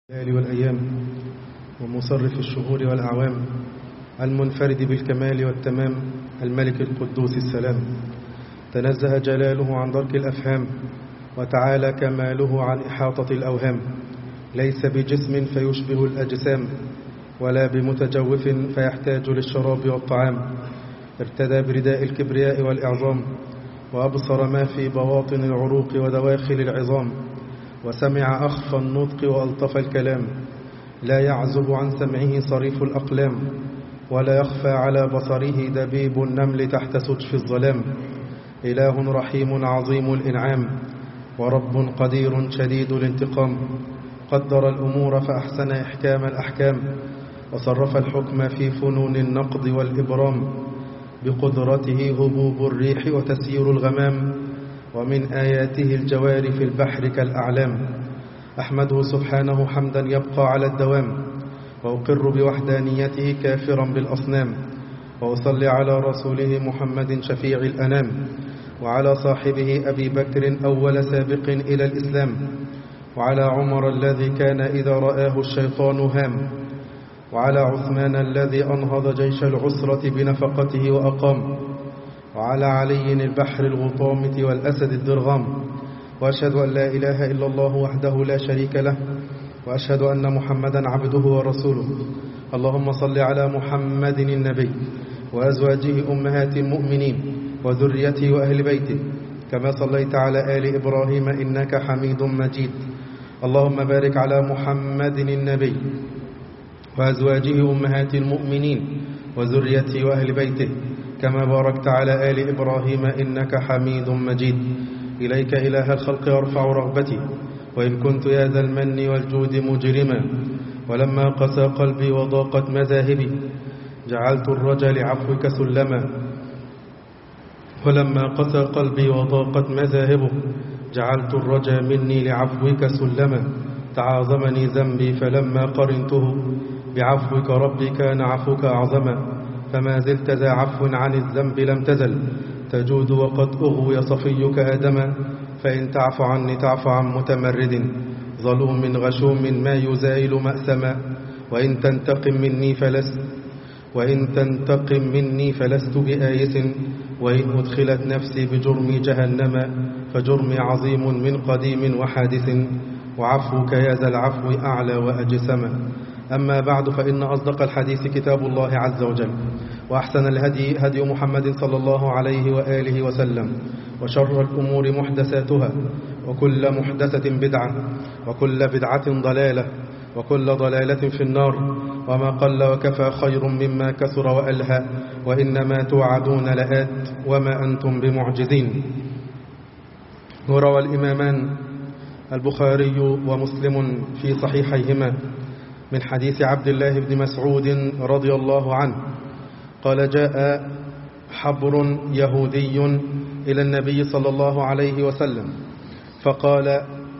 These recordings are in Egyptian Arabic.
الليالي والأيام ومصرف الشهور والأعوام المنفرد بالكمال والتمام الملك القدوس السلام تنزه جلاله عن درك الأفهام وتعالى كماله عن إحاطة الأوهام ليس بجسم فيشبه الأجسام ولا بمتجوف فيحتاج للشراب والطعام ارتدى برداء الكبرياء والإعظام وأبصر ما في بواطن العروق ودواخل العظام وسمع أخفى النطق وألطف الكلام لا يعزب عن سمعه صريف الأقلام ولا يخفى على بصره دبيب النمل تحت سجف الظلام إله رحيم عظيم الإنعام ورب قدير شديد الانتقام قدر الأمور فأحسن إحكام الأحكام وصرف الحكم في فنون النقض والإبرام بقدرته هبوب الريح وتسيير الغمام ومن آياته الجوار في البحر كالأعلام أحمده سبحانه حمدا يبقى على الدوام وأقر بوحدانيته كافرا بالأصنام وأصلي على رسوله محمد شفيع الأنام وعلى صاحبه أبي بكر أول سابق إلى الإسلام وعلى عمر الذي كان إذا رآه الشيطان هام وعلى عثمان الذي أنهض جيش العسرة بنفقته وأقام وعلى علي البحر الغطامة والأسد الدرغام وأشهد أن لا إله إلا الله وحده لا شريك له وأشهد أن محمدا عبده ورسوله اللهم صل على محمد النبي وأزواجه أمهات المؤمنين وذريته وأهل بيته كما صليت على آل إبراهيم إنك حميد مجيد اللهم بارك على محمد النبي وأزواجه أمهات المؤمنين وذريته وأهل بيته كما باركت على آل إبراهيم إنك حميد مجيد إليك إله الخلق أرفع رغبتي وإن كنت يا ذا المن والجود مجرما ولما قسى قلبي وضاقت مذاهبي جعلت الرجا لعفوك سلما ولما قسى قلبي وضاقت مذاهبه جعلت الرجا مني لعفوك سلما تعاظمني ذنبي فلما قرنته بعفوك ربي كان عفوك أعظما فما زلت ذا عفو عن الذنب لم تزل تجود وقد أغوي صفيك آدما فإن تعف عني تعف عن متمرد ظلوم غشوم ما يزايل مأسما وإن تنتقم مني فلست وإن تنتقم مني فلست بآيس وإن أدخلت نفسي بجرمي جهنم فجرمي عظيم من قديم وحادث وعفوك يا ذا العفو أعلى وأجسما أما بعد فإن أصدق الحديث كتاب الله عز وجل وأحسن الهدي هدي محمد صلى الله عليه وآله وسلم وشر الأمور محدثاتها وكل محدثة بدعة وكل بدعة ضلالة وكل ضلالة في النار وما قل وكفى خير مما كثر وألهى وإنما توعدون لآت وما أنتم بمعجزين وروى الإمامان البخاري ومسلم في صحيحيهما من حديث عبد الله بن مسعود رضي الله عنه قال جاء حبر يهودي إلى النبي صلى الله عليه وسلم فقال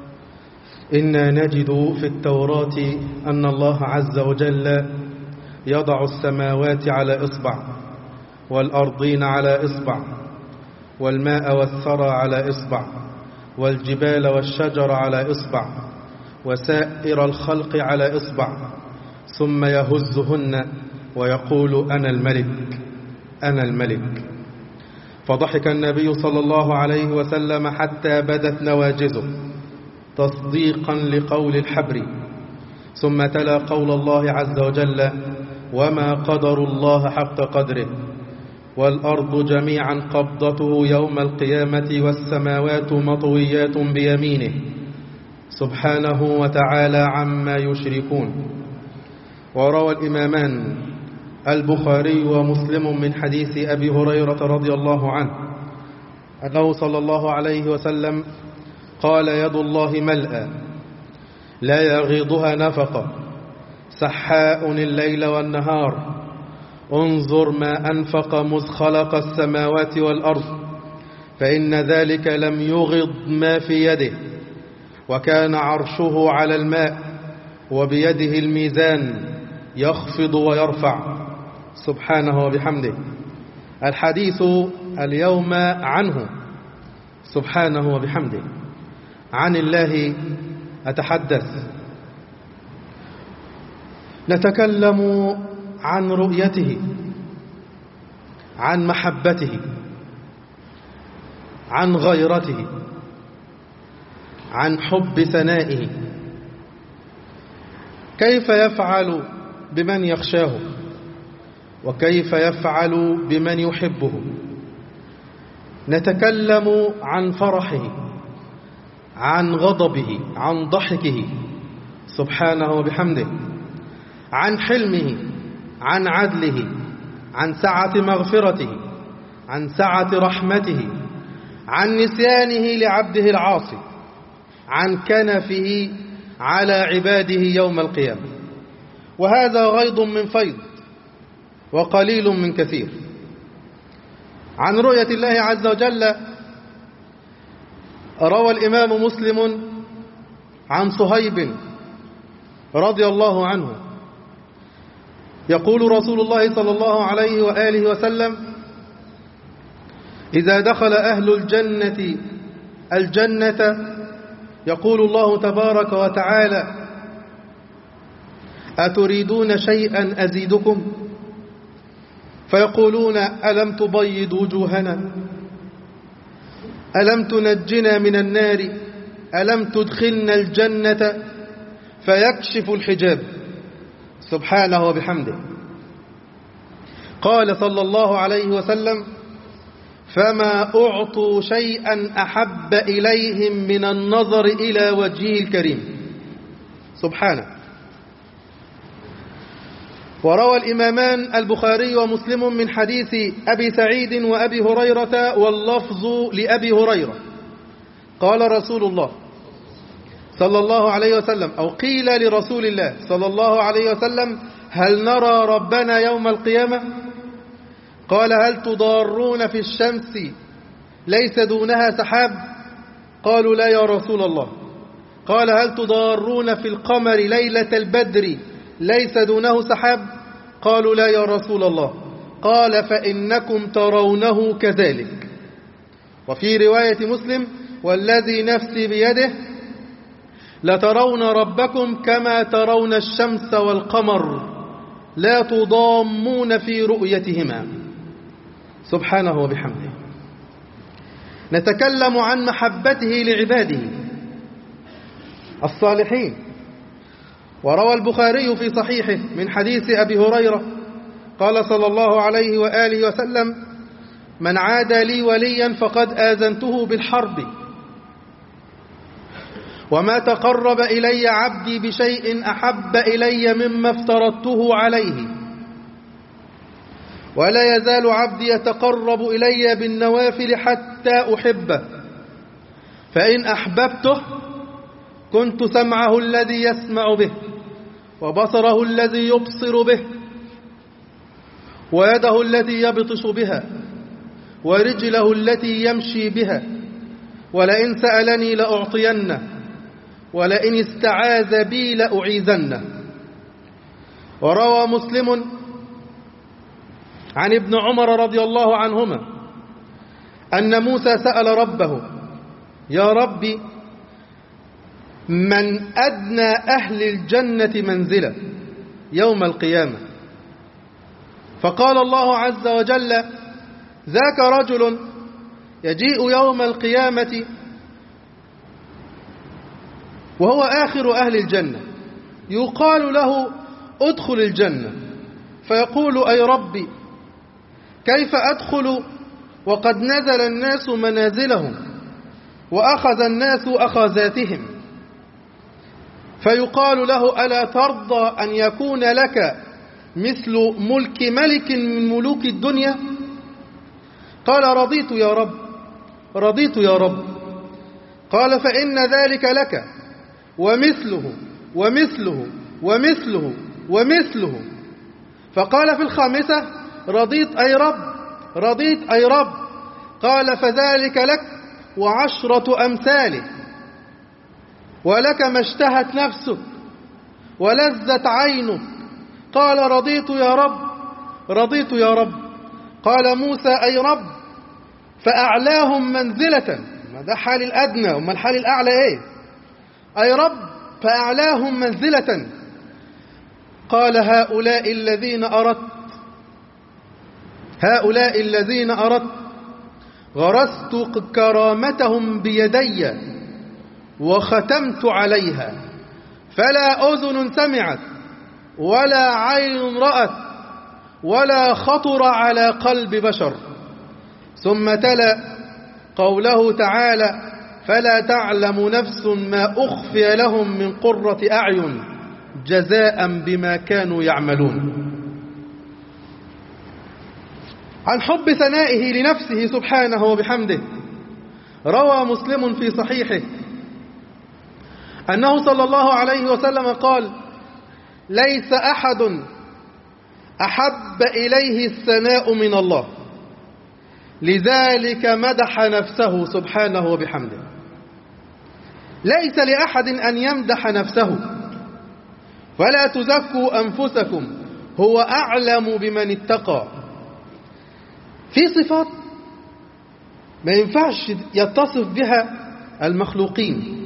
إنا نجد في التوراة أن الله عز وجل يضع السماوات على إصبع والأرضين على إصبع والماء والثرى على إصبع والجبال والشجر على إصبع وسائر الخلق على إصبع ثم يهزهن ويقول أنا الملك أنا الملك فضحك النبي صلى الله عليه وسلم حتى بدت نواجزه تصديقا لقول الحبر ثم تلا قول الله عز وجل وما قدر الله حق قدره والأرض جميعا قبضته يوم القيامة والسماوات مطويات بيمينه سبحانه وتعالى عما يشركون وروى الإمامان البخاري ومسلم من حديث أبي هريرة رضي الله عنه أنه صلى الله عليه وسلم قال يد الله ملأى لا يغيضها نفقة سحاء الليل والنهار انظر ما أنفق مذ خلق السماوات والأرض فإن ذلك لم يغض ما في يده وكان عرشه على الماء وبيده الميزان يخفض ويرفع سبحانه وبحمده الحديث اليوم عنه سبحانه وبحمده عن الله أتحدث نتكلم عن رؤيته عن محبته عن غيرته عن حب ثنائه كيف يفعل بمن يخشاه وكيف يفعل بمن يحبه نتكلم عن فرحه عن غضبه عن ضحكه سبحانه وبحمده عن حلمه عن عدله عن سعة مغفرته عن سعة رحمته عن نسيانه لعبده العاصي عن كنفه على عباده يوم القيامة وهذا غيض من فيض وقليل من كثير عن رؤية الله عز وجل روى الإمام مسلم عن صهيب رضي الله عنه يقول رسول الله صلى الله عليه وآله وسلم إذا دخل أهل الجنة الجنة يقول الله تبارك وتعالى أتريدون شيئا أزيدكم فيقولون ألم تبيض وجوهنا ألم تنجنا من النار ألم تدخلنا الجنة فيكشف الحجاب سبحانه وبحمده قال صلى الله عليه وسلم فما أعطوا شيئا أحب إليهم من النظر إلى وجهه الكريم سبحانه وروى الإمامان البخاري ومسلم من حديث أبي سعيد وأبي هريرة واللفظ لأبي هريرة قال رسول الله صلى الله عليه وسلم أو قيل لرسول الله صلى الله عليه وسلم هل نرى ربنا يوم القيامة قال هل تضارون في الشمس ليس دونها سحاب قالوا لا يا رسول الله قال هل تضارون في القمر ليلة البدر ليس دونه سحاب قالوا لا يا رسول الله قال فإنكم ترونه كذلك وفي رواية مسلم والذي نفسي بيده لترون ربكم كما ترون الشمس والقمر لا تضامون في رؤيتهما سبحانه وبحمده نتكلم عن محبته لعباده الصالحين وروى البخاري في صحيحه من حديث أبي هريرة قال صلى الله عليه وآله وسلم من عاد لي وليا فقد آذنته بالحرب وما تقرب إلي عبدي بشيء أحب إلي مما افترضته عليه ولا يزال عبدي يتقرب إلي بالنوافل حتى أحبه فإن أحببته كنت سمعه الذي يسمع به وبصره الذي يبصر به ويده التي يبطش بها ورجله التي يمشي بها ولئن سألني لأعطينه ولئن استعاذ بي لأعيذنه وروى مسلم عن ابن عمر رضي الله عنهما أن موسى سأل ربه يا ربي من أدنى أهل الجنة منزلة يوم القيامة فقال الله عز وجل ذاك رجل يجيء يوم القيامة وهو آخر أهل الجنة يقال له ادخل الجنة فيقول أي ربي كيف أدخل وقد نزل الناس منازلهم وأخذ الناس أخذاتهم فيقال له ألا ترضى أن يكون لك مثل ملك ملك من ملوك الدنيا قال رضيت يا رب رضيت يا رب قال فإن ذلك لك ومثله ومثله ومثله ومثله فقال في الخامسة رضيت أي رب رضيت أي رب قال فذلك لك وعشرة أمثاله ولك ما اشتهت نفسك ولذت عينك قال رضيت يا رب رضيت يا رب قال موسى أي رب فأعلاهم منزلة ما ده حال الأدنى وما الحال الأعلى إيه أي رب فأعلاهم منزلة قال هؤلاء الذين أردت هؤلاء الذين أردت غرست كرامتهم بيدي وختمت عليها فلا أذن سمعت ولا عين رأت ولا خطر على قلب بشر ثم تلا قوله تعالى فلا تعلم نفس ما أخفي لهم من قرة أعين جزاء بما كانوا يعملون عن حب ثنائه لنفسه سبحانه وبحمده روى مسلم في صحيحه أنه صلى الله عليه وسلم قال ليس أحد أحب إليه الثناء من الله لذلك مدح نفسه سبحانه وبحمده ليس لأحد أن يمدح نفسه فلا تزكوا أنفسكم هو أعلم بمن اتقى في صفات ما ينفعش يتصف بها المخلوقين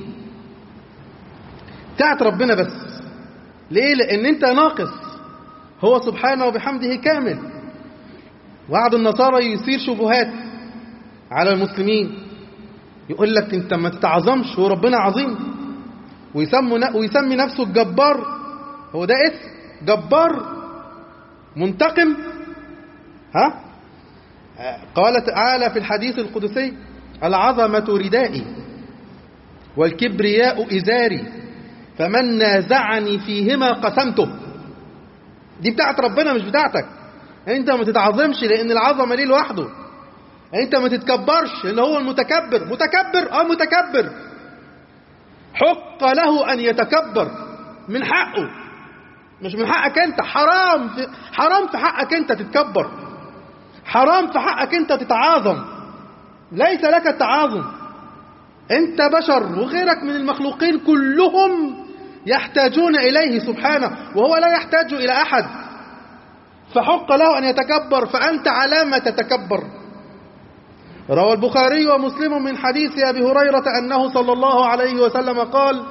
بتاعت ربنا بس ليه لأن أنت ناقص هو سبحانه وبحمده كامل بعض النصارى يثير شبهات على المسلمين يقول لك انت ما تتعظمش هو ربنا عظيم ويسمي ويسمي نفسه الجبار هو ده اسم جبار منتقم ها قال تعالى في الحديث القدسي العظمة ردائي والكبرياء إزاري فمن نازعني فيهما قسمته دي بتاعت ربنا مش بتاعتك انت ما تتعظمش لان العظمه ليه لوحده انت ما تتكبرش لان هو المتكبر متكبر اه متكبر حق له ان يتكبر من حقه مش من حقك انت حرام في حرام في حقك انت تتكبر حرام في حقك انت تتعاظم ليس لك التعاظم انت بشر وغيرك من المخلوقين كلهم يحتاجون اليه سبحانه وهو لا يحتاج الى احد فحق له أن يتكبر فأنت على ما تتكبر روى البخاري ومسلم من حديث أبي هريرة أنه صلى الله عليه وسلم قال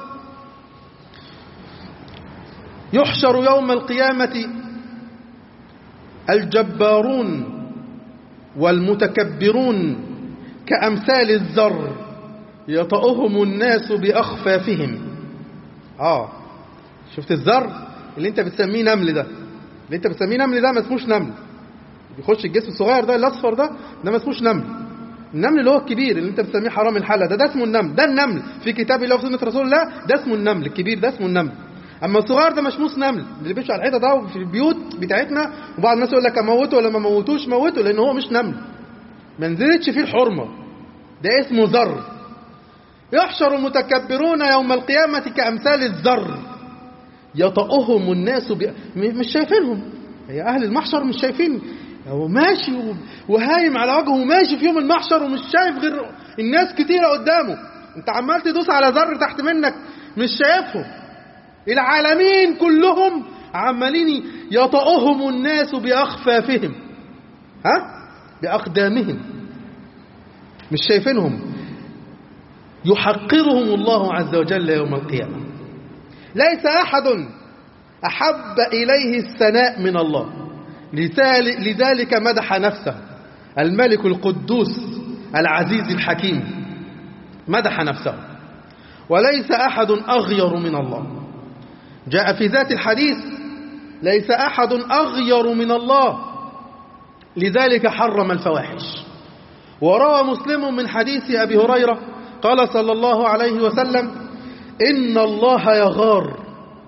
يحشر يوم القيامة الجبارون والمتكبرون كأمثال الذر يطأهم الناس بأخفافهم آه شفت الذر اللي انت بتسميه نمل ده اللي انت بتسميه نمل ده ما اسموش نمل بيخش الجسم الصغير ده الاصفر ده ده ما اسموش نمل النمل اللي هو الكبير اللي انت بتسميه حرام الحله ده ده اسمه النمل ده النمل في كتاب الله وسنه رسول الله ده اسمه النمل الكبير ده اسمه النمل اما الصغير ده مشموس نمل اللي بيمشي على الحيطه ده في البيوت بتاعتنا وبعض الناس يقول لك اموته ولا ما موتوش موته لان هو مش نمل ما نزلتش فيه الحرمه ده اسمه ذر يحشر المتكبرون يوم القيامه كامثال الذر يطأهم الناس ب... مش شايفينهم هي أهل المحشر مش شايفين هو ماشي وهايم على وجهه وماشي في يوم المحشر ومش شايف غير الناس كتيرة قدامه انت عمال تدوس على ذر تحت منك مش شايفهم العالمين كلهم عمالين يطأهم الناس بأخفافهم ها بأقدامهم مش شايفينهم يحقرهم الله عز وجل يوم القيامة ليس أحد أحب إليه الثناء من الله لذلك مدح نفسه الملك القدوس العزيز الحكيم مدح نفسه وليس أحد أغير من الله جاء في ذات الحديث ليس أحد أغير من الله لذلك حرم الفواحش وروى مسلم من حديث أبي هريرة قال صلى الله عليه وسلم إن الله يغار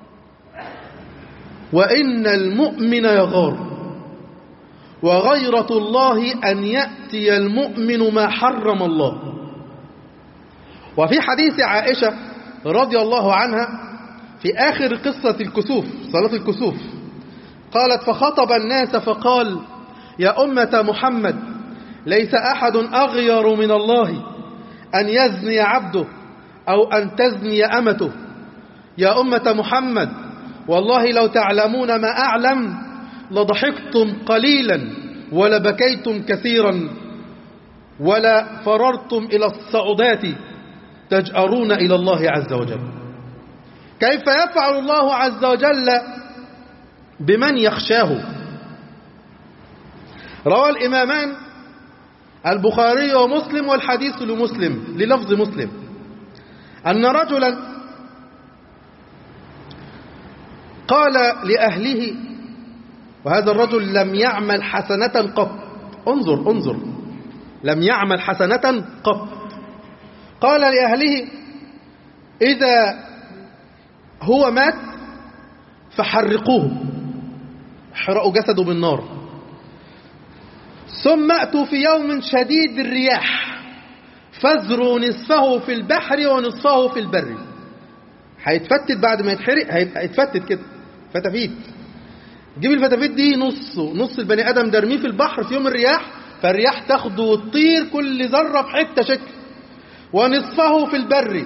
وإن المؤمن يغار وغيرة الله أن يأتي المؤمن ما حرم الله وفي حديث عائشة رضي الله عنها في آخر قصة الكسوف صلاة الكسوف قالت فخطب الناس فقال يا أمة محمد ليس أحد أغير من الله أن يزني عبده أو أن تزني أمته يا أمة محمد والله لو تعلمون ما أعلم لضحكتم قليلا ولبكيتم كثيرا ولا فررتم إلى الصعودات تجأرون إلى الله عز وجل كيف يفعل الله عز وجل بمن يخشاه روى الإمامان البخاري ومسلم والحديث لمسلم للفظ مسلم أن رجلا قال لأهله وهذا الرجل لم يعمل حسنة قط انظر انظر لم يعمل حسنة قط قال لأهله إذا هو مات فحرقوه حرقوا جسده بالنار ثم أتوا في يوم شديد الرياح فازروا نصفه في البحر ونصفه في البر هيتفتت بعد ما يتحرق هيبقى يتفتت كده فتافيت جيب الفتافيت دي نصه نص البني ادم ده ارميه في البحر في يوم الرياح فالرياح تاخده وتطير كل ذره في حته شكل ونصفه في البر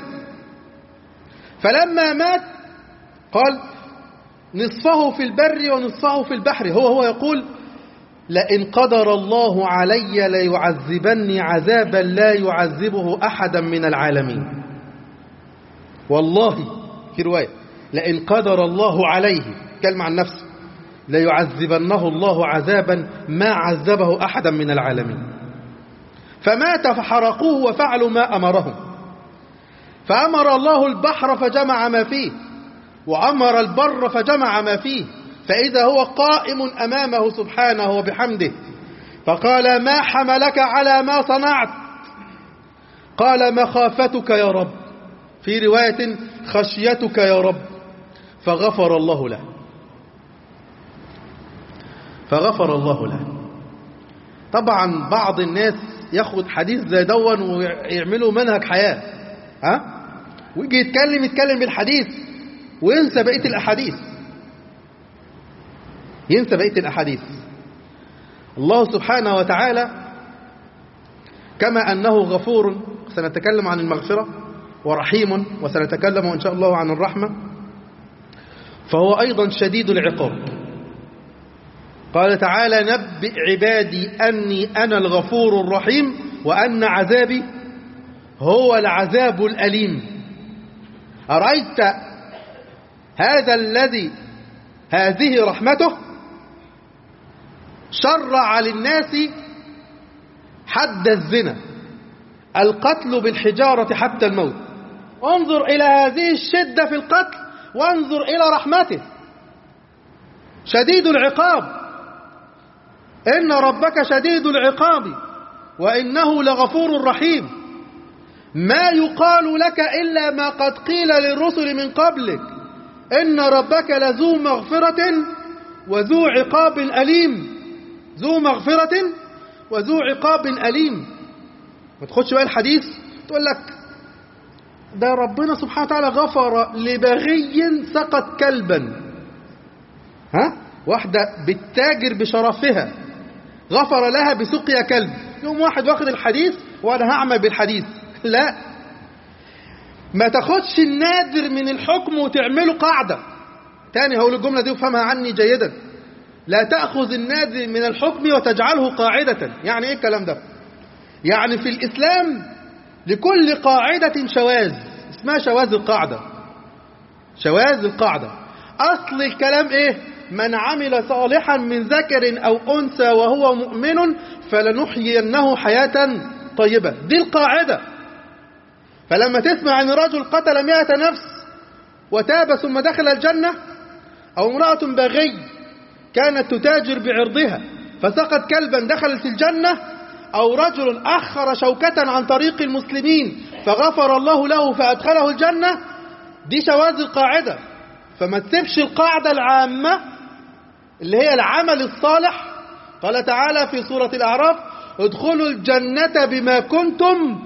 فلما مات قال نصفه في البر ونصفه في البحر هو هو يقول لئن قدر الله علي ليعذبني عذابا لا يعذبه أحدا من العالمين والله في رواية لئن قدر الله عليه كلمة عن نفسه ليعذبنه الله عذابا ما عذبه أحدا من العالمين فمات فحرقوه وفعلوا ما أمرهم فأمر الله البحر فجمع ما فيه وأمر البر فجمع ما فيه فإذا هو قائم أمامه سبحانه وبحمده فقال ما حملك على ما صنعت قال مخافتك يا رب في رواية خشيتك يا رب فغفر الله له فغفر الله له طبعا بعض الناس ياخد حديث زي دون ويعملوا منهج حياة ها ويجي يتكلم يتكلم بالحديث وينسى بقية الأحاديث ينسى بقية الأحاديث الله سبحانه وتعالى كما أنه غفور سنتكلم عن المغفرة ورحيم وسنتكلم إن شاء الله عن الرحمة فهو أيضا شديد العقاب قال تعالى نبئ عبادي أني أنا الغفور الرحيم وأن عذابي هو العذاب الأليم أرأيت هذا الذي هذه رحمته شرع للناس حد الزنا القتل بالحجارة حتى الموت انظر إلى هذه الشدة في القتل وانظر إلى رحمته شديد العقاب إن ربك شديد العقاب وإنه لغفور رحيم ما يقال لك إلا ما قد قيل للرسل من قبلك إن ربك لذو مغفرة وذو عقاب أليم ذو مغفرة وذو عقاب أليم ما تاخدش بقى الحديث تقول لك ده ربنا سبحانه وتعالى غفر لبغي سقط كلبا ها واحدة بتتاجر بشرفها غفر لها بسقيا كلب يوم واحد واخد الحديث وانا هعمل بالحديث لا ما تاخدش النادر من الحكم وتعمله قاعدة تاني هقول الجملة دي وفهمها عني جيدا لا تأخذ النادر من الحكم وتجعله قاعدة يعني ايه الكلام ده يعني في الإسلام لكل قاعدة شواذ اسمها شواذ القاعدة شواذ القاعدة أصل الكلام ايه من عمل صالحا من ذكر أو أنثى وهو مؤمن فلنحيينه حياة طيبة دي القاعدة فلما تسمع أن رجل قتل مئة نفس وتاب ثم دخل الجنة أو امرأة بغي كانت تتاجر بعرضها فسقط كلبا دخلت الجنة أو رجل أخر شوكة عن طريق المسلمين فغفر الله له فأدخله الجنة دي شواذ القاعدة فما تسيبش القاعدة العامة اللي هي العمل الصالح قال تعالى في سورة الأعراف ادخلوا الجنة بما كنتم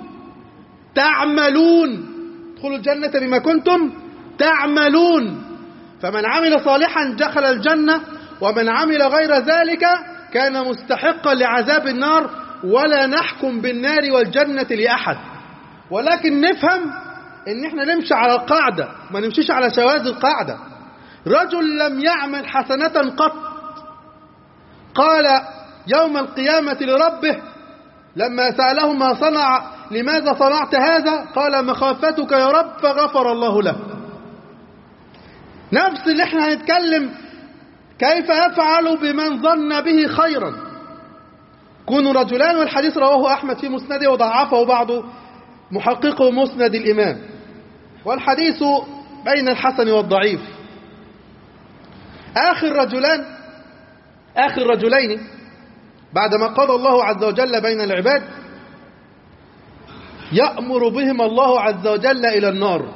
تعملون ادخلوا الجنة بما كنتم تعملون فمن عمل صالحا دخل الجنة ومن عمل غير ذلك كان مستحقا لعذاب النار ولا نحكم بالنار والجنة لأحد ولكن نفهم ان احنا نمشي على القاعدة ما نمشيش على شواذ القاعدة رجل لم يعمل حسنة قط قال يوم القيامة لربه لما سأله ما صنع لماذا صنعت هذا قال مخافتك يا رب فغفر الله له نفس اللي احنا هنتكلم كيف يفعل بمن ظن به خيرا كونوا رجلان والحديث رواه أحمد في مسنده وضعفه بعض محققه مسند الإمام والحديث بين الحسن والضعيف آخر رجلان آخر رجلين بعدما قضى الله عز وجل بين العباد يأمر بهم الله عز وجل إلى النار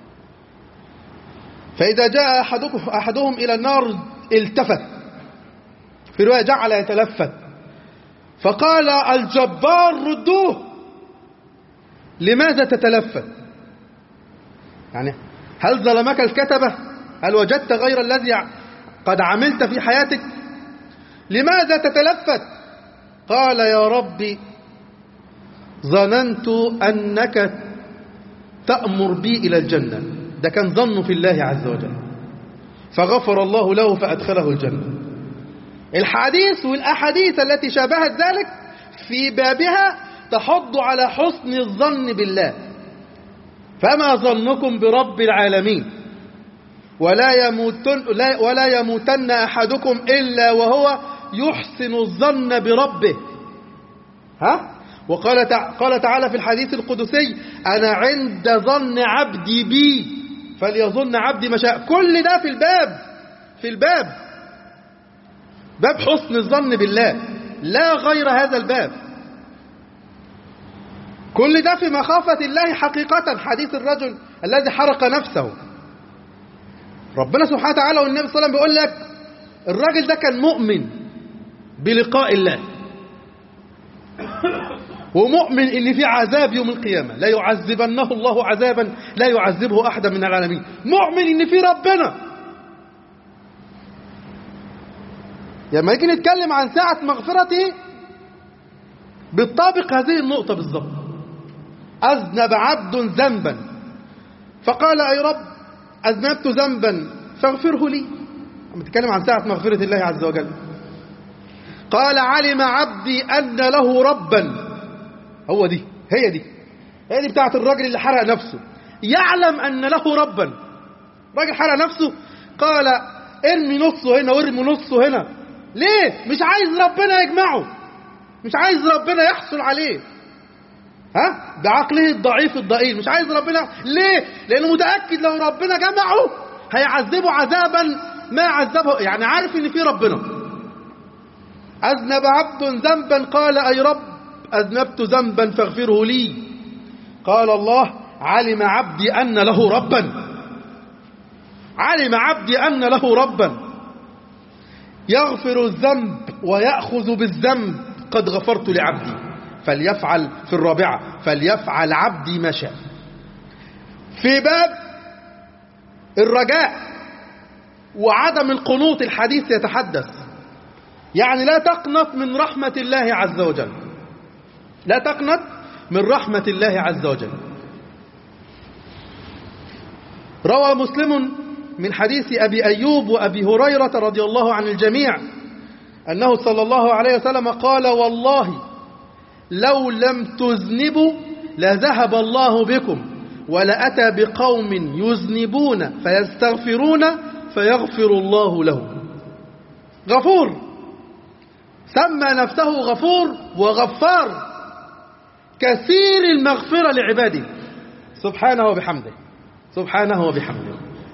فإذا جاء أحدهم إلى النار التفت في رواية جعل يتلفت فقال الجبار ردوه لماذا تتلفت يعني هل ظلمك الكتبة هل وجدت غير الذي قد عملت في حياتك لماذا تتلفت قال يا ربي ظننت أنك تأمر بي إلى الجنة ده كان ظنه في الله عز وجل فغفر الله له فأدخله الجنة الحديث والأحاديث التي شابهت ذلك في بابها تحض على حسن الظن بالله فما ظنكم برب العالمين ولا يموتن, ولا يموتن أحدكم إلا وهو يحسن الظن بربه ها وقال قال تعالى في الحديث القدسي أنا عند ظن عبدي بي فليظن عبدي ما شاء كل ده في الباب في الباب باب حسن الظن بالله لا غير هذا الباب كل ده في مخافة الله حقيقة حديث الرجل الذي حرق نفسه ربنا سبحانه وتعالى والنبي صلى الله عليه وسلم بيقول لك الراجل ده كان مؤمن بلقاء الله ومؤمن ان في عذاب يوم القيامة لا يعذبنه الله عذابا لا يعذبه احدا من العالمين مؤمن ان في ربنا لما يجي نتكلم عن ساعة مغفرته بالطابق هذه النقطة بالضبط أذنب عبد ذنبا فقال أي رب أذنبت ذنبا فاغفره لي نتكلم عن ساعة مغفرة الله عز وجل قال علم عبدي أن له ربا هو دي هي دي هي دي بتاعت الراجل اللي حرق نفسه يعلم أن له ربا راجل حرق نفسه قال ارمي نصه هنا وارمي نصه هنا ليه مش عايز ربنا يجمعه مش عايز ربنا يحصل عليه ها بعقله الضعيف الضئيل مش عايز ربنا ليه لانه متاكد لو ربنا جمعه هيعذبه عذابا ما عذبه يعني عارف ان في ربنا اذنب عبد ذنبا قال اي رب اذنبت ذنبا فاغفره لي قال الله علم عبدي ان له ربا علم عبدي ان له ربا يغفر الذنب وياخذ بالذنب قد غفرت لعبدي فليفعل في الرابعة فليفعل عبدي ما شاء في باب الرجاء وعدم القنوط الحديث يتحدث يعني لا تقنط من رحمة الله عز وجل لا تقنط من رحمة الله عز وجل روى مسلم من حديث أبي أيوب وأبي هريرة رضي الله عن الجميع أنه صلى الله عليه وسلم قال والله لو لم تذنبوا لذهب الله بكم ولأتى بقوم يذنبون فيستغفرون فيغفر الله لهم غفور سمى نفسه غفور وغفار كثير المغفرة لعباده سبحانه وبحمده سبحانه وبحمده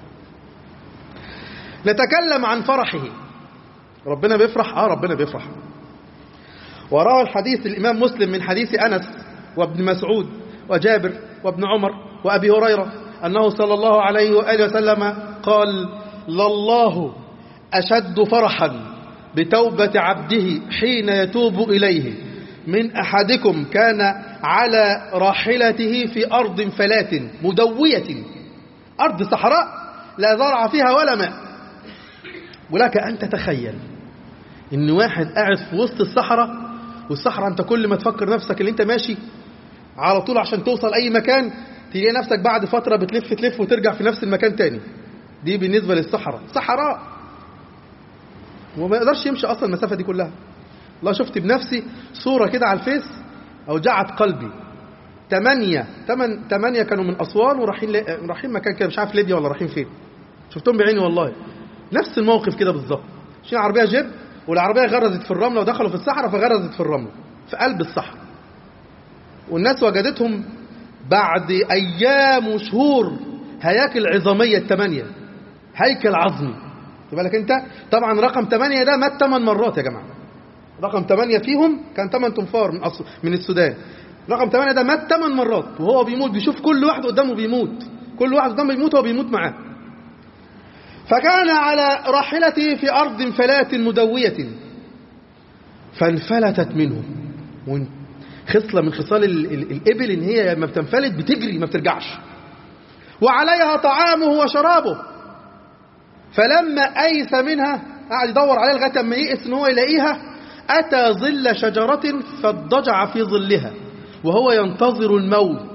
نتكلم عن فرحه ربنا بيفرح اه ربنا بيفرح وروى الحديث الإمام مسلم من حديث أنس وابن مسعود وجابر وابن عمر وأبي هريرة أنه صلى الله عليه وآله وسلم قال لله أشد فرحا بتوبة عبده حين يتوب إليه من أحدكم كان على راحلته في أرض فلات مدوية أرض صحراء لا زرع فيها ولا ماء ولك أن تتخيل إن واحد قاعد في وسط الصحراء والصحراء أنت كل ما تفكر نفسك اللي أنت ماشي على طول عشان توصل أي مكان تلاقي نفسك بعد فترة بتلف تلف وترجع في نفس المكان تاني دي بالنسبة للصحراء صحراء وما يقدرش يمشي أصلا المسافة دي كلها والله شفت بنفسي صورة كده على الفيس أوجعت قلبي تمانية تمن تمانية كانوا من أسوان ورايحين ل... رايحين مكان كده مش عارف ليبيا ولا رايحين فين شفتهم بعيني والله نفس الموقف كده بالظبط ماشيين عربية جيب والعربية غرزت في الرملة ودخلوا في الصحراء فغرزت في الرملة في قلب الصحراء والناس وجدتهم بعد أيام وشهور هياكل عظامية الثمانية هيكل عظمي خد بالك انت طبعا رقم 8 ده مات 8 مرات يا جماعه رقم 8 فيهم كان 8 تنفار من أصل من السودان رقم 8 ده مات 8 مرات وهو بيموت بيشوف كل واحد قدامه بيموت كل واحد قدامه بيموت هو بيموت معاه فكان على راحلته في أرض فلاة مدوية فانفلتت منه خصلة من خصال ال ال الإبل إن هي لما بتنفلت بتجري ما بترجعش وعليها طعامه وشرابه فلما أيس منها قعد يدور عليها لغاية ما يئس إن هو يلاقيها أتى ظل شجرة فاضطجع في ظلها وهو ينتظر الموت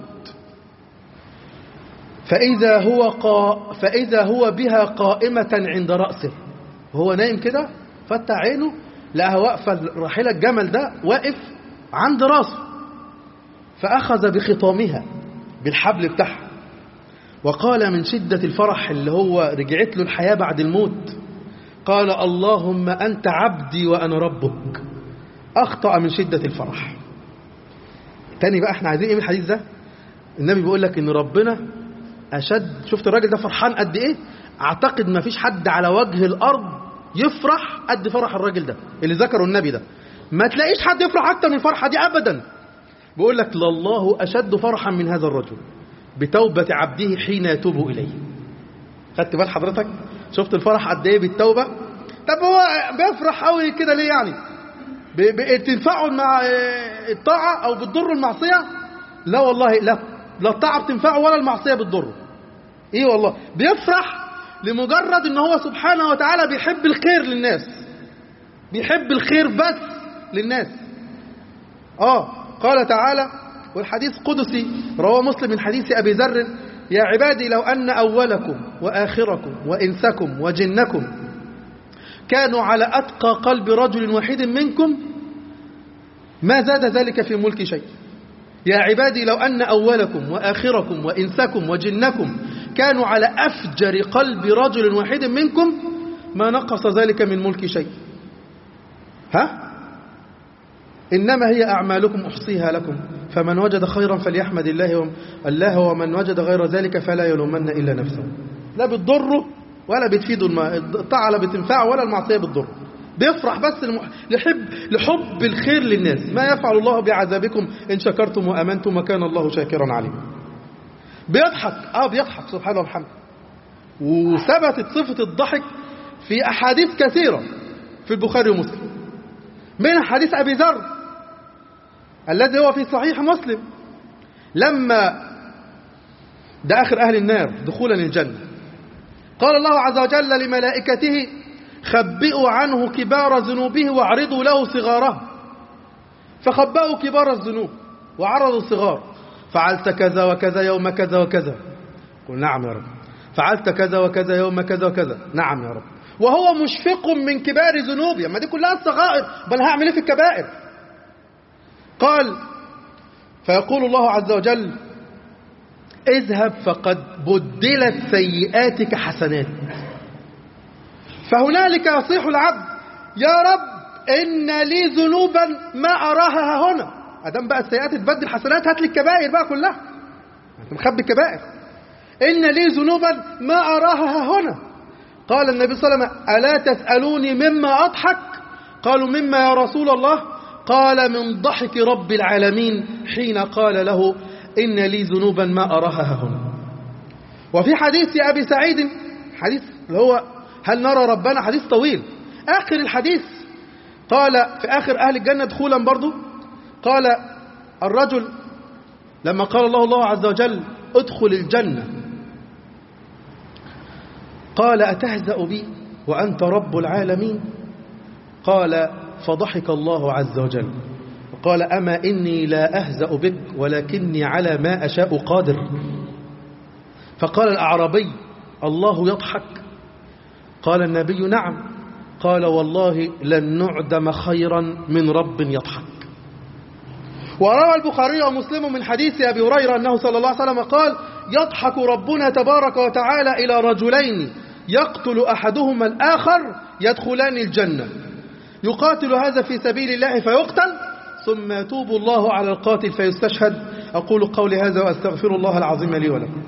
فإذا هو قا فإذا هو بها قائمة عند رأسه وهو نايم كده فتح عينه لقاها واقفة راحلة الجمل ده واقف عند راسه فأخذ بخطامها بالحبل بتاعها وقال من شدة الفرح اللي هو رجعت له الحياة بعد الموت قال اللهم أنت عبدي وأنا ربك أخطأ من شدة الفرح تاني بقى احنا عايزين ايه من الحديث ده النبي بيقول لك ان ربنا أشد شفت الراجل ده فرحان قد ايه اعتقد ما فيش حد على وجه الأرض يفرح قد فرح الراجل ده اللي ذكره النبي ده ما تلاقيش حد يفرح أكتر من الفرحة دي أبدا بيقول لك لله أشد فرحا من هذا الرجل بتوبة عبده حين يتوب إليه خدت بال حضرتك شفت الفرح قد ايه بالتوبة طب هو بيفرح قوي كده ليه يعني بتنفعه مع الطاعة أو بتضر المعصية لا والله لا لا الطاعة بتنفعه ولا المعصية بتضره ايه والله بيفرح لمجرد ان هو سبحانه وتعالى بيحب الخير للناس بيحب الخير بس للناس اه قال تعالى والحديث قدسي رواه مسلم من حديث أبي ذر يا عبادي لو أن أولكم وآخركم وإنسكم وجنكم كانوا على أتقى قلب رجل واحد منكم ما زاد ذلك في ملك شيء يا عبادي لو أن أولكم وآخركم وإنسكم وجنكم كانوا على أفجر قلب رجل واحد منكم ما نقص ذلك من ملك شيء ها إنما هي أعمالكم أحصيها لكم فمن وجد خيرا فليحمد الله الله ومن وجد غير ذلك فلا يلومن إلا نفسه لا بتضره ولا بتفيده الم... الطاعة لا بتنفعه ولا المعصية بتضره بيفرح بس لم... لحب لحب الخير للناس ما يفعل الله بعذابكم إن شكرتم وأمنتم وكان الله شاكرا عليما بيضحك اه بيضحك سبحانه وبحمده وثبتت صفة الضحك في أحاديث كثيرة في البخاري ومسلم من حديث أبي ذر الذي هو في صحيح مسلم لما ده آخر أهل النار دخولا الجنة قال الله عز وجل لملائكته خبئوا عنه كبار ذنوبه واعرضوا له صغاره فخبأوا كبار الذنوب وعرضوا الصغار فعلت كذا وكذا يوم كذا وكذا قل نعم يا رب فعلت كذا وكذا يوم كذا وكذا نعم يا رب وهو مشفق من كبار ذنوبي اما دي كلها الصغائر بل هعمل ايه في الكبائر قال فيقول الله عز وجل اذهب فقد بدلت سيئاتك حسنات فهنالك يصيح العبد يا رب إن لي ذنوبا ما أراها هنا أدام بقى السيئات تبدل حسنات هات لي الكبائر بقى كلها أنت مخبي الكبائر إن لي ذنوبا ما أراها هنا قال النبي صلى الله عليه وسلم ألا تسألوني مما أضحك قالوا مما يا رسول الله قال من ضحك رب العالمين حين قال له إن لي ذنوبا ما أراها هنا وفي حديث أبي سعيد حديث اللي هو هل نرى ربنا حديث طويل آخر الحديث قال في آخر أهل الجنة دخولا برضو قال الرجل لما قال الله الله عز وجل ادخل الجنة قال أتهزأ بي وأنت رب العالمين قال فضحك الله عز وجل وقال أما إني لا أهزأ بك ولكني على ما أشاء قادر فقال الأعرابي الله يضحك قال النبي نعم قال والله لن نعدم خيرا من رب يضحك وروى البخاري ومسلم من حديث أبي هريرة أنه صلى الله عليه وسلم قال يضحك ربنا تبارك وتعالى إلى رجلين يقتل أحدهما الآخر يدخلان الجنة يقاتل هذا في سبيل الله فيقتل ثم يتوب الله على القاتل فيستشهد أقول قولي هذا وأستغفر الله العظيم لي ولكم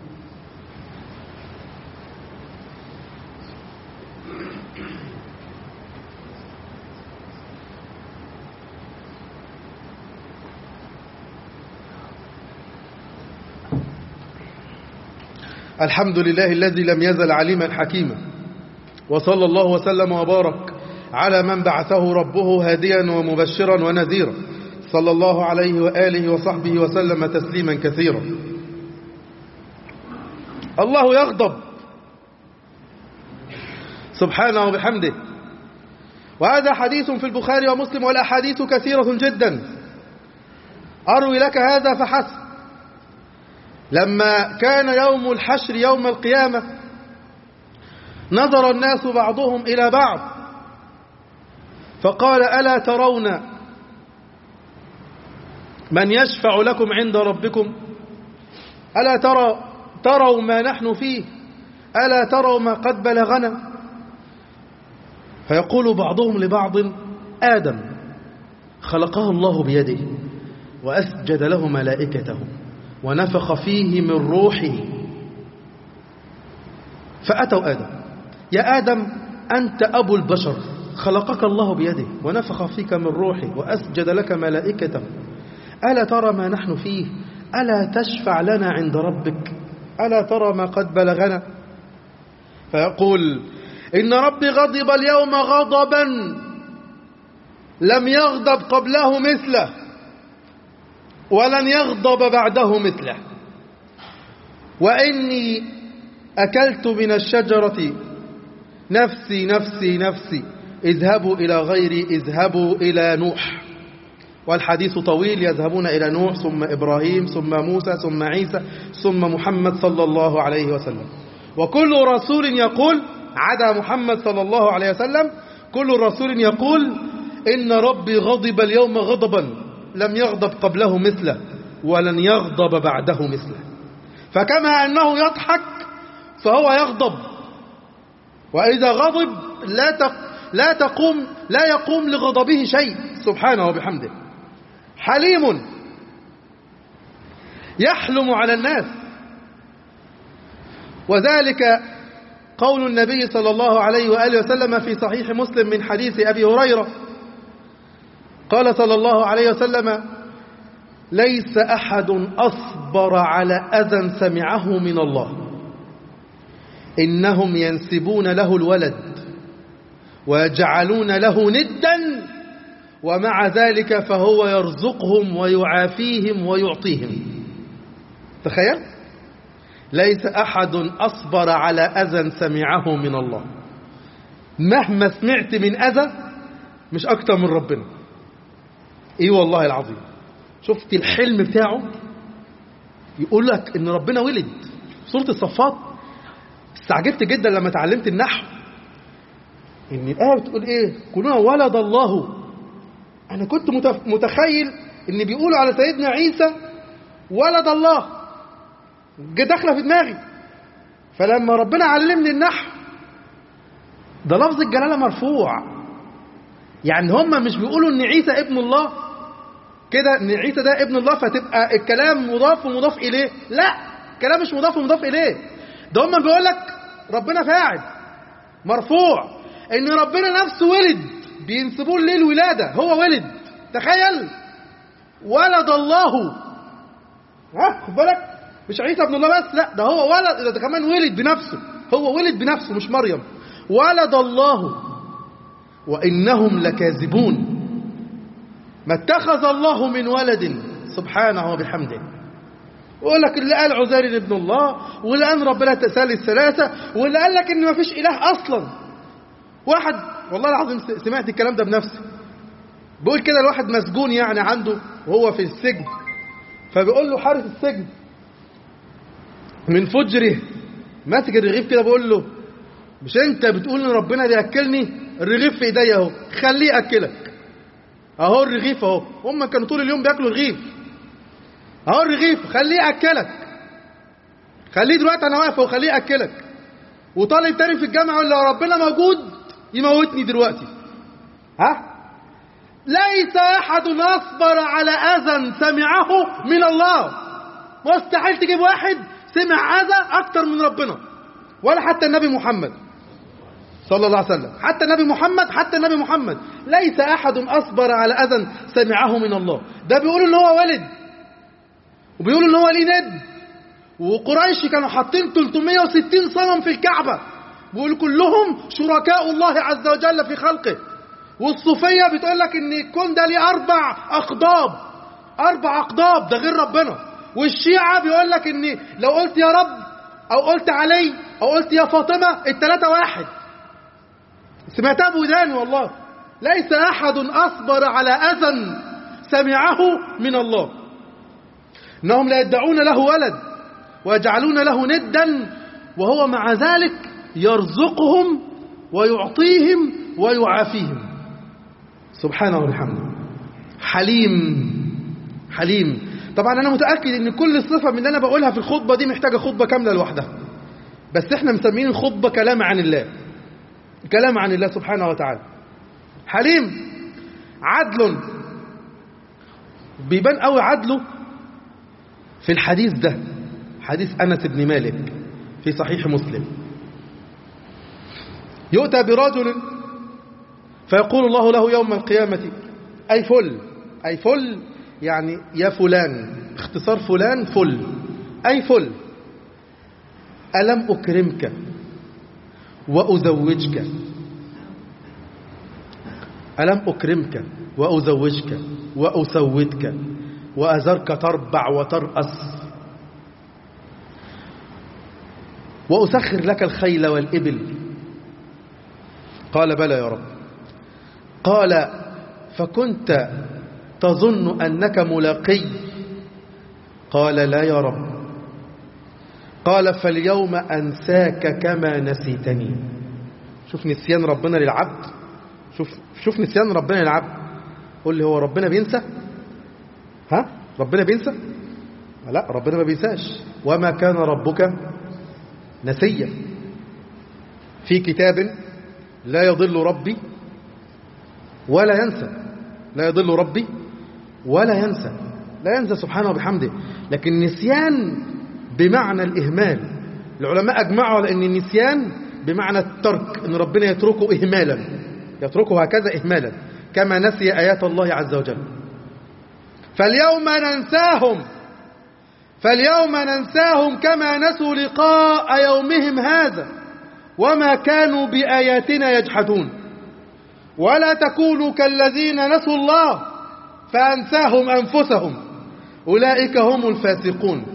الحمد لله الذي لم يزل عليما حكيما وصلى الله وسلم وبارك على من بعثه ربه هاديا ومبشرا ونذيرا صلى الله عليه وآله وصحبه وسلم تسليما كثيرا الله يغضب سبحانه وبحمده وهذا حديث في البخاري ومسلم والأحاديث كثيرة جدا أروي لك هذا فحسب لما كان يوم الحشر يوم القيامة نظر الناس بعضهم إلى بعض فقال ألا ترون من يشفع لكم عند ربكم ألا ترى تروا ما نحن فيه ألا تروا ما قد بلغنا فيقول بعضهم لبعض آدم خلقه الله بيده وأسجد له ملائكته ونفخ فيه من روحه فأتوا آدم يا آدم أنت أبو البشر خلقك الله بيده ونفخ فيك من روحه وأسجد لك ملائكته ألا ترى ما نحن فيه ألا تشفع لنا عند ربك ألا ترى ما قد بلغنا فيقول إن ربي غضب اليوم غضبا لم يغضب قبله مثله ولن يغضب بعده مثله وإني أكلت من الشجرة نفسي نفسي نفسي اذهبوا إلى غيري اذهبوا إلى نوح والحديث طويل يذهبون إلى نوح ثم إبراهيم ثم موسى ثم عيسى ثم محمد صلى الله عليه وسلم وكل رسول يقول عدا محمد صلى الله عليه وسلم كل رسول يقول إن ربي غضب اليوم غضبا لم يغضب قبله مثله ولن يغضب بعده مثله فكما أنه يضحك فهو يغضب وإذا غضب لا تق لا تقوم لا يقوم لغضبه شيء سبحانه وبحمده حليم يحلم على الناس وذلك قول النبي صلى الله عليه وآله وسلم في صحيح مسلم من حديث أبي هريرة قال صلى الله عليه وسلم ليس أحد أصبر على أذى سمعه من الله إنهم ينسبون له الولد ويجعلون له ندا ومع ذلك فهو يرزقهم ويعافيهم ويعطيهم تخيل ليس أحد أصبر على أذى سمعه من الله مهما سمعت من أذى مش أكتر من ربنا إيه والله العظيم شفت الحلم بتاعه يقول لك إن ربنا ولد سورة الصفات استعجبت جدا لما تعلمت النحو إن الآية بتقول إيه كلنا ولد الله أنا كنت متخيل إن بيقولوا على سيدنا عيسى ولد الله داخله في دماغي فلما ربنا علمني النحو ده لفظ الجلاله مرفوع يعني هم مش بيقولوا ان عيسى ابن الله كده ان عيسى ده ابن الله فتبقى الكلام مضاف ومضاف اليه لا الكلام مش مضاف ومضاف اليه ده هم بيقول لك ربنا فاعل مرفوع ان ربنا نفسه ولد بينسبوه ليه الولاده هو ولد تخيل ولد الله ها خد بالك مش عيسى ابن الله بس لا ده هو ولد ده كمان ولد بنفسه هو ولد بنفسه مش مريم ولد الله وإنهم لكاذبون ما اتخذ الله من ولد سبحانه وبحمده ويقول لك اللي قال عزير ابن الله واللي قال ربنا تسالي الثلاثة واللي قال لك ان ما فيش إله أصلا واحد والله العظيم سمعت الكلام ده بنفسي بيقول كده الواحد مسجون يعني عنده وهو في السجن فبيقول له حارس السجن من فجره ماسك الرغيف كده بقول له مش انت بتقول ان ربنا بياكلني الرغيف في ايديا اهو خليه ياكلك اهو الرغيف اهو هم كانوا طول اليوم بياكلوا رغيف اهو الرغيف خليه ياكلك خليه دلوقتي انا واقف وخليه ياكلك وطالب تاني في الجامعة يقول لو ربنا موجود يموتني دلوقتي ها ليس أحد أصبر على أذى سمعه من الله مستحيل تجيب واحد سمع أذى أكتر من ربنا ولا حتى النبي محمد صلى الله عليه وسلم حتى النبي محمد حتى النبي محمد ليس أحد أصبر على أذى سمعه من الله ده بيقول إن هو ولد وبيقول إن هو ليه ند وقريش كانوا حاطين 360 صنم في الكعبة بيقول كلهم شركاء الله عز وجل في خلقه والصوفية بتقول لك ان الكون ده ليه اربع اقضاب اربع اقضاب ده غير ربنا والشيعة بيقول لك ان لو قلت يا رب او قلت علي او قلت يا فاطمة التلاتة واحد سمعتها بوداني والله ليس احد اصبر على اذى سمعه من الله انهم لا يدعون له ولد ويجعلون له ندا وهو مع ذلك يرزقهم ويعطيهم ويعافيهم سبحانه وبحمده حليم حليم طبعا انا متاكد ان كل صفه من اللي انا بقولها في الخطبه دي محتاجه خطبه كامله لوحدها بس احنا مسمين الخطبه كلام عن الله كلام عن الله سبحانه وتعالى حليم عدل بيبان قوي عدله في الحديث ده حديث انس بن مالك في صحيح مسلم يؤتى برجل فيقول الله له يوم القيامة أي فل أي فل يعني يا فلان اختصار فلان فل أي فل ألم أكرمك وأزوجك ألم أكرمك وأزوجك وأسودك وأزرك تربع وترأس وأسخر لك الخيل والإبل قال بلى يا رب قال فكنت تظن أنك ملاقي قال لا يا رب قال فاليوم أنساك كما نسيتني شوف نسيان ربنا للعبد شوف شوف نسيان ربنا للعبد قول لي هو ربنا بينسى ها ربنا بينسى لا ربنا ما بينساش وما كان ربك نسيا في كتاب لا يضل ربي ولا ينسى لا يضل ربي ولا ينسى لا ينسى سبحانه وبحمده لكن نسيان بمعنى الإهمال العلماء أجمعوا على أن النسيان بمعنى الترك أن ربنا يتركه إهمالا يتركه هكذا إهمالا كما نسي آيات الله عز وجل فاليوم ننساهم فاليوم ننساهم كما نسوا لقاء يومهم هذا وما كانوا بآياتنا يجحدون ولا تكونوا كالذين نسوا الله فأنساهم أنفسهم أولئك هم الفاسقون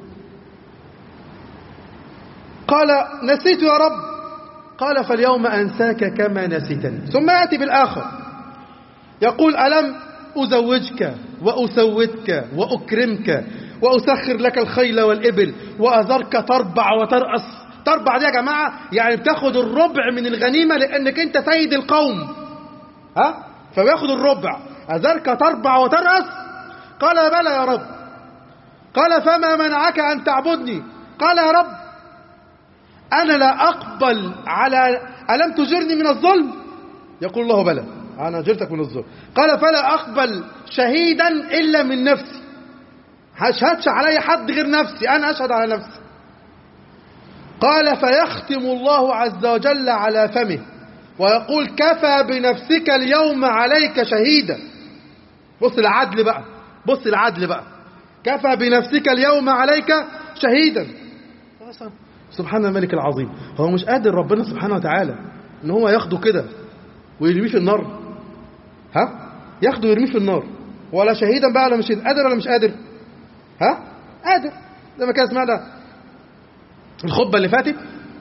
قال نسيت يا رب قال فاليوم أنساك كما نسيتني ثم يأتي بالآخر يقول ألم أزوجك وأسودك وأكرمك وأسخر لك الخيل والإبل وأذرك تربع وترأس تربع دي يا جماعة يعني بتاخد الربع من الغنيمة لأنك أنت سيد القوم ها فبياخد الربع أذرك تربع وترأس قال بلى يا رب قال فما منعك أن تعبدني قال يا رب أنا لا أقبل على ألم تجرني من الظلم يقول الله بلى أنا أجرتك من الظلم قال فلا أقبل شهيدا إلا من نفسي هشهدش علي حد غير نفسي أنا أشهد على نفسي قال فيختم الله عز وجل على فمه ويقول كفى بنفسك اليوم عليك شهيدا بص العدل بقى بص العدل بقى كفى بنفسك اليوم عليك شهيدا سبحان الملك العظيم هو مش قادر ربنا سبحانه وتعالى ان هو ياخده كده ويرميه في النار ها ياخده ويرميه في النار ولا شهيدا بقى ولا مش قادر ولا مش قادر ها قادر زي ما كان سمعنا الخطبه اللي فاتت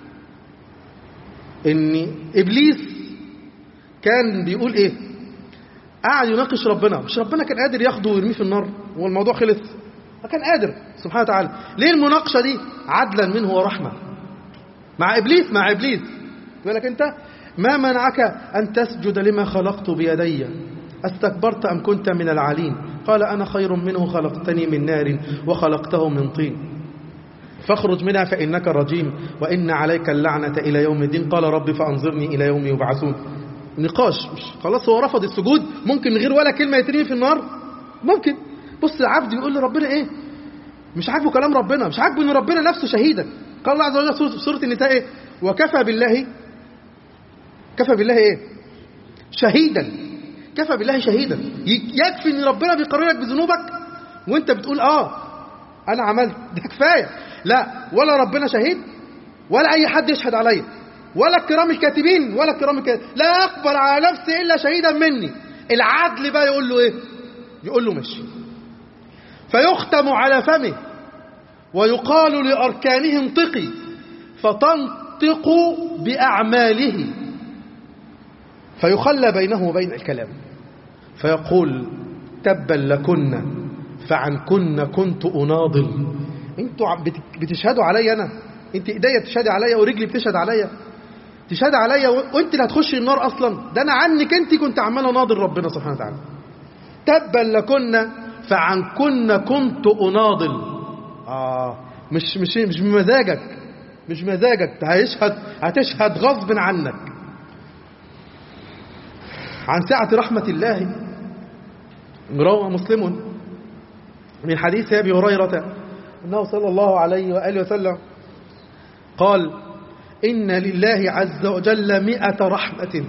ان ابليس كان بيقول ايه قاعد يناقش ربنا مش ربنا كان قادر ياخده ويرميه في النار والموضوع خلص كان قادر سبحانه وتعالى ليه المناقشه دي عدلا منه ورحمه مع ابليس مع ابليس يقول لك انت ما منعك ان تسجد لما خلقت بيدي استكبرت ام كنت من العالين قال انا خير منه خلقتني من نار وخلقته من طين فاخرج منها فإنك رجيم وإن عليك اللعنة إلى يوم الدين قال رب فأنظرني إلى يوم يبعثون نقاش مش خلاص هو رفض السجود ممكن من غير ولا كلمة يترمي في النار ممكن بص العبد يقول لربنا ايه مش عاجبه كلام ربنا مش عاجبه ان ربنا نفسه شهيدا قال الله عز وجل في سورة النساء ايه وكفى بالله كفى بالله ايه شهيدا كفى بالله شهيدا يكفي ان ربنا بيقررك بذنوبك وانت بتقول اه انا عملت ده كفايه لا ولا ربنا شهيد ولا اي حد يشهد عليا ولا الكرام الكاتبين ولا الكرام الكاتبين لا اقبل على نفسي الا شهيدا مني العدل بقى يقول له ايه يقول له ماشي فيختم على فمه ويقال لاركانه انطقي فتنطق باعماله فيخلى بينه وبين الكلام فيقول تبا لكن فعنكن كنت اناضل انتوا بتشهدوا عليا انا انت ايديا بتشهدي عليا ورجلي بتشهد عليا تشهد عليا وانت اللي هتخشي النار اصلا ده انا عنك انت كنت عمال اناضل ربنا سبحانه وتعالى تبا لكن فعنكن كنت اناضل اه مش مش مش بمزاجك مش بمزاجك هيشهد هتشهد غصب عنك عن سعة رحمة الله روى مسلم من حديث أبي هريرة أنه صلى الله عليه وآله وسلم قال إن لله عز وجل مئة رحمة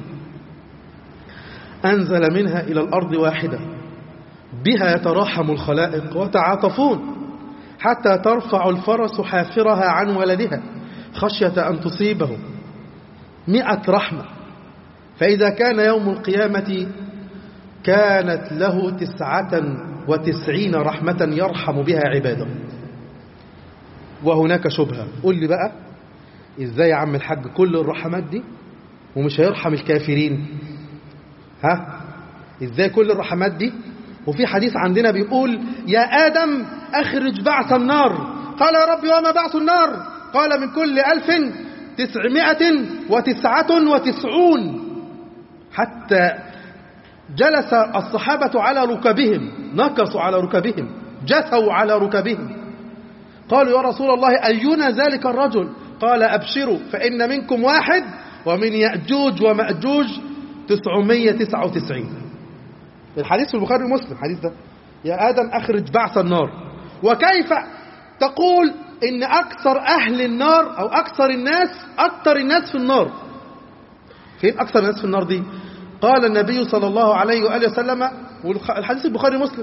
أنزل منها إلى الأرض واحدة بها يتراحم الخلائق وتعاطفون حتى ترفع الفرس حافرها عن ولدها خشية أن تصيبه مئة رحمة فإذا كان يوم القيامة كانت له تسعة وتسعين رحمة يرحم بها عباده وهناك شبهة قل لي بقى ازاي يا عم الحاج كل الرحمات دي ومش هيرحم الكافرين ها ازاي كل الرحمات دي وفي حديث عندنا بيقول يا آدم أخرج بعث النار قال يا ربي وما بعث النار قال من كل ألف تسعمائة وتسعة وتسعون حتى جلس الصحابة على ركبهم نكصوا على ركبهم جثوا على ركبهم قالوا يا رسول الله أينا ذلك الرجل قال أبشروا فإن منكم واحد ومن يأجوج ومأجوج تسعمية تسعة وتسعين الحديث في البخاري ومسلم الحديث ده يا آدم أخرج بعث النار وكيف تقول إن أكثر أهل النار أو أكثر الناس أكثر الناس في النار فين أكثر الناس في النار دي قال النبي صلى الله عليه وآله وسلم والحديث البخاري مسلم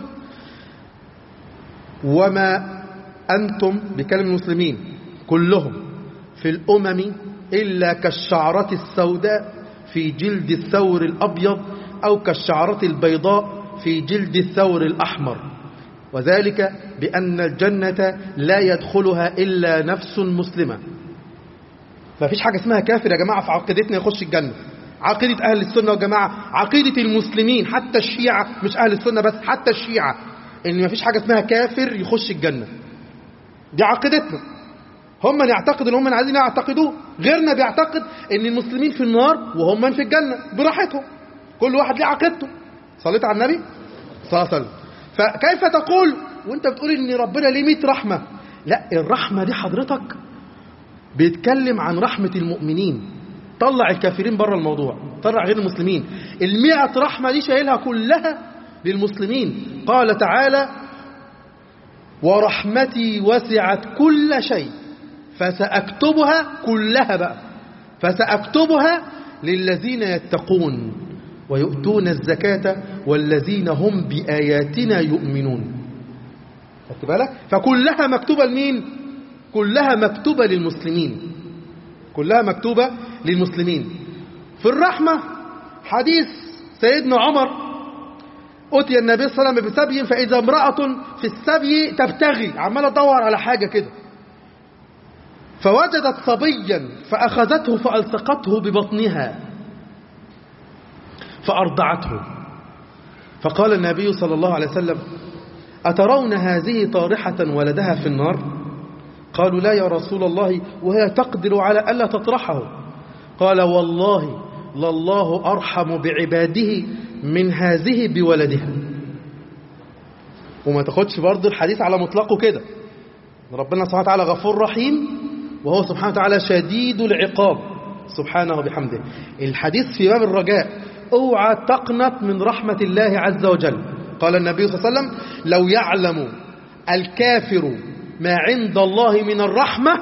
وما أنتم بكلم المسلمين كلهم في الأمم إلا كالشعرة السوداء في جلد الثور الأبيض أو كالشعرة البيضاء في جلد الثور الأحمر وذلك بأن الجنة لا يدخلها إلا نفس مسلمة ما فيش حاجة اسمها كافر يا جماعة في عقيدتنا يخش الجنة عقيدة أهل السنة والجماعة عقيدة المسلمين حتى الشيعة مش أهل السنة بس حتى الشيعة إن ما فيش حاجة اسمها كافر يخش الجنة دي عقيدتنا هم من يعتقد اللي هم عايزين يعتقدوه غيرنا بيعتقد ان المسلمين في النار وهم من في الجنة براحتهم كل واحد ليه عقيدته صليت على النبي صلى الله عليه وسلم فكيف تقول وانت بتقول ان ربنا ليه 100 رحمة لا الرحمة دي حضرتك بيتكلم عن رحمة المؤمنين طلع الكافرين بره الموضوع طلع غير المسلمين المئة رحمة دي شايلها كلها للمسلمين قال تعالى ورحمتي وسعت كل شيء فسأكتبها كلها بقى فسأكتبها للذين يتقون ويؤتون الزكاة والذين هم بآياتنا يؤمنون خدت بالك فكلها مكتوبة لمين كلها مكتوبة للمسلمين كلها مكتوبة للمسلمين في الرحمة حديث سيدنا عمر أتي النبي صلى الله عليه وسلم بسبي فإذا امرأة في السبي تبتغي عمالة تدور على حاجة كده فوجدت صبيا فأخذته فألصقته ببطنها فأرضعته فقال النبي صلى الله عليه وسلم أترون هذه طارحة ولدها في النار قالوا لا يا رسول الله وهي تقدر على ألا تطرحه قال والله لله أرحم بعباده من هذه بولدها وما تاخدش برضه الحديث على مطلقه كده ربنا سبحانه وتعالى غفور رحيم وهو سبحانه وتعالى شديد العقاب سبحانه وبحمده الحديث في باب الرجاء اوعى تقنط من رحمة الله عز وجل قال النبي صلى الله عليه وسلم لو يعلم الكافر ما عند الله من الرحمة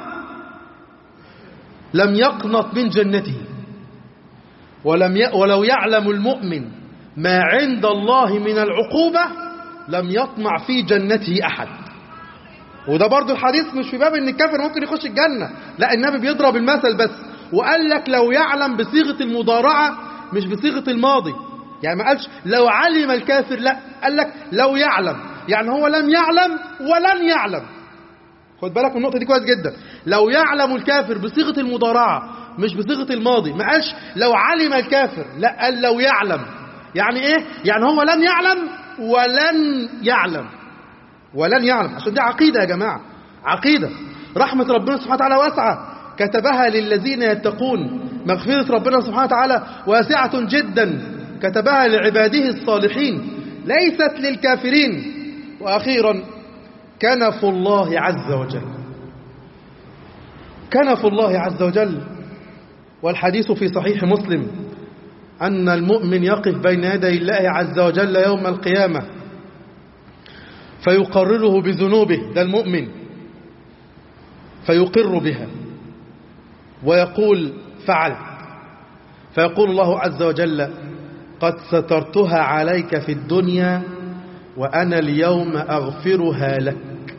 لم يقنط من جنته ولم ي... ولو يعلم المؤمن ما عند الله من العقوبة لم يطمع في جنته أحد وده برضو الحديث مش في باب ان الكافر ممكن يخش الجنة لا النبي بيضرب المثل بس وقال لك لو يعلم بصيغة المضارعة مش بصيغة الماضي يعني ما قالش لو علم الكافر لا قال لك لو يعلم يعني هو لم يعلم ولن يعلم خد بالك من النقطة دي كويس جدا لو يعلم الكافر بصيغة المضارعة مش بصيغة الماضي ما قالش لو علم الكافر لا قال لو يعلم يعني ايه يعني هو لن يعلم ولن يعلم ولن يعلم عشان دي عقيدة يا جماعة عقيدة رحمة ربنا سبحانه وتعالى واسعة كتبها للذين يتقون مغفرة ربنا سبحانه وتعالى واسعة جدا كتبها لعباده الصالحين ليست للكافرين وأخيرا كنف الله عز وجل كنف الله عز وجل والحديث في صحيح مسلم أن المؤمن يقف بين يدي الله عز وجل يوم القيامة فيقرره بذنوبه ده المؤمن فيقر بها ويقول فعلت فيقول الله عز وجل قد سترتها عليك في الدنيا وأنا اليوم أغفرها لك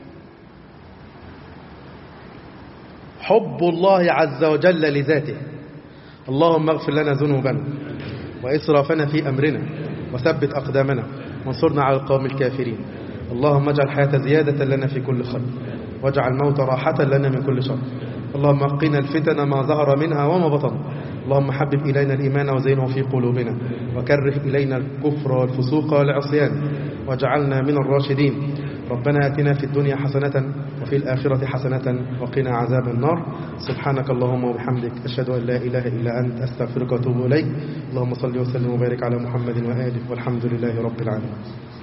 حب الله عز وجل لذاته اللهم اغفر لنا ذنوبنا وإسرافنا في أمرنا وثبت أقدامنا وانصرنا على القوم الكافرين اللهم اجعل الحياة زيادة لنا في كل خير واجعل الموت راحة لنا من كل شر اللهم قنا الفتن ما ظهر منها وما بطن اللهم حبب إلينا الإيمان وزينه في قلوبنا وكره إلينا الكفر والفسوق والعصيان واجعلنا من الراشدين ربنا آتنا في الدنيا حسنة وفي الآخرة حسنة وقنا عذاب النار سبحانك اللهم وبحمدك أشهد أن لا إله إلا أنت أستغفرك وأتوب إليك اللهم صل وسلم وبارك على محمد وآله والحمد لله رب العالمين